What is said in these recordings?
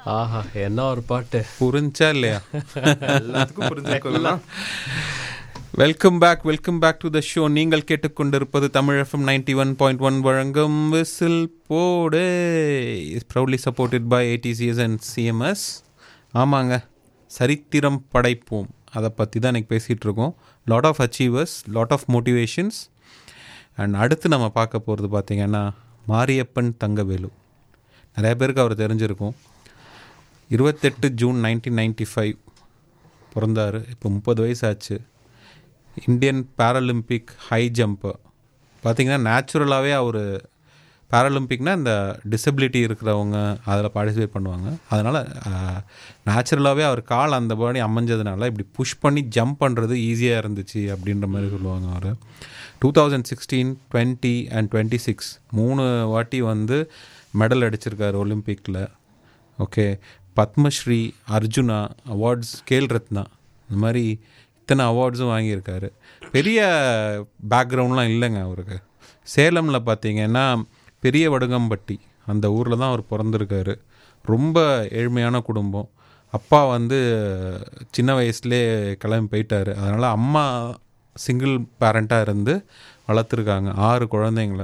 ஆஹா என்ன ஒரு பாட்டு புரிஞ்சா இல்லையா எல்லாத்துக்கும் புரிஞ்சுக்கலாம் welcome back welcome back to the show நீங்கள் கேட்டுக்கொண்டிருப்பது Tamil FM ninety one point one வழங்கும் விசில் போடு is proudly supported by ATCS and CMS ஆமாங்க சரித்திரம் படைப்போம் அதை பற்றி தான் இன்றைக்கி பேசிகிட்டு இருக்கோம் lot of achievers lot of motivations and அடுத்து நம்ம பார்க்க போகிறது பார்த்திங்கன்னா மாரியப்பன் தங்கவேலு நிறைய பேருக்கு அவர் தெரிஞ்சிருக்கும் இருபத்தெட்டு ஜூன் நைன்டீன் நைன்டி ஃபைவ் பிறந்தார் இப்போ முப்பது வயசு ஆச்சு இந்தியன் பேரலிம்பிக் ஹை ஜம்ப்பு பார்த்தீங்கன்னா நேச்சுரலாகவே அவர் பேரலிம்பிக்னா இந்த டிசபிலிட்டி இருக்கிறவங்க அதில் பார்ட்டிசிபேட் பண்ணுவாங்க அதனால் நேச்சுரலாகவே அவர் கால் அந்த பாடி அமைஞ்சதுனால இப்படி புஷ் பண்ணி ஜம்ப் பண்ணுறது ஈஸியாக இருந்துச்சு அப்படின்ற மாதிரி சொல்லுவாங்க அவர் two thousand sixteen twenty and twenty six மூணு வாட்டி வந்து மெடல் அடிச்சிருக்காரு ஒலிம்பிக்கில் ஓகே பத்மஸ்ரீ அர்ஜுனா அவார்ட்ஸ் கேல் ரத்னா இந்த மாதிரி இத்தனை அவார்ட்ஸும் வாங்கியிருக்காரு பெரிய பேக்ரவுண்ட்லாம் இல்லைங்க அவருக்கு சேலமில் பார்த்தீங்கன்னா பெரிய வடுகம்பட்டி அந்த ஊரில் தான் அவர் பிறந்திருக்காரு ரொம்ப ஏழ்மையான குடும்பம் அப்பா வந்து சின்ன வயசுலேயே கிளம்பி போயிட்டார் அதனால் அம்மா சிங்கிள் பேரண்ட்டாக இருந்து வளர்த்துருக்காங்க ஆறு குழந்தைங்கள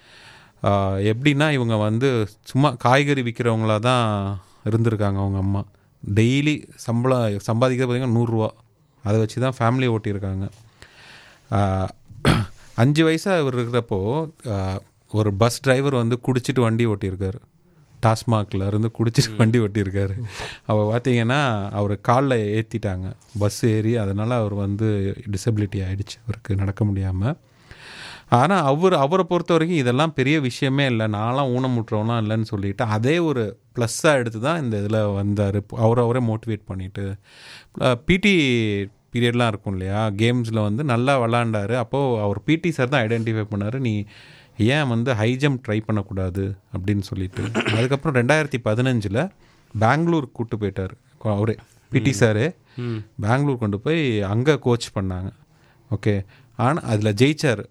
ஆஹ் எப்படின்னா இவங்க வந்து சும்மா காய்கறி விற்கிறவங்களா தான் இருந்திருக்காங்க அவங்க அம்மா டெய்லி சம்பளம் சம்பாதிக்கிறது பார்த்திங்கன்னா நூறுரூவா அதை வச்சு தான் ஃபேமிலி ஓட்டியிருக்காங்க ஆஹ் அஞ்சு வயசாக இவர் இருக்கிறப்போ ஆஹ் ஒரு பஸ் டிரைவர் வந்து குடிச்சிட்டு வண்டி ஓட்டியிருக்காரு டாஸ்மாகில் இருந்து குடிச்சிட்டு வண்டி ஓட்டியிருக்காரு அவர் பார்த்தீங்கன்னா அவர் காலில் ஏற்றிட்டாங்க பஸ் ஏறி அதனால் அவர் வந்து டிசபிலிட்டி ஆயிடுச்சு அவருக்கு நடக்க முடியாமல் ஆனால் அவர் அவரை பொறுத்த வரைக்கும் இதெல்லாம் பெரிய விஷயமே இல்லை நான்லாம் ஊனமுற்றவனா இல்லைன்னு சொல்லிட்டு அதே ஒரு ப்ளஸ்ஸாக எடுத்து தான் இந்த இதில் வந்தார் அவரை அவரே மோட்டிவேட் பண்ணிவிட்டு பிடி பீரியட்லாம் இருக்கும் இல்லையா கேம்ஸில் வந்து நல்லா விளாண்டாரு அப்போது அவர் பிடி சார் தான் ஐடென்டிஃபை பண்ணார் நீ ஏன் வந்து ஹை ஜம்ப் ட்ரை பண்ணக்கூடாது அப்படின்னு சொல்லிட்டு அதுக்கப்புறம் ரெண்டாயிரத்தி பதினஞ்சில் பெங்களூர் கூட்டு போயிட்டார் அவரே பிடி சாரு பெங்களூர் கொண்டு போய் அங்கே கோச் பண்ணாங்க ஓகே ஆனால் அதில் ஜெயிச்சார்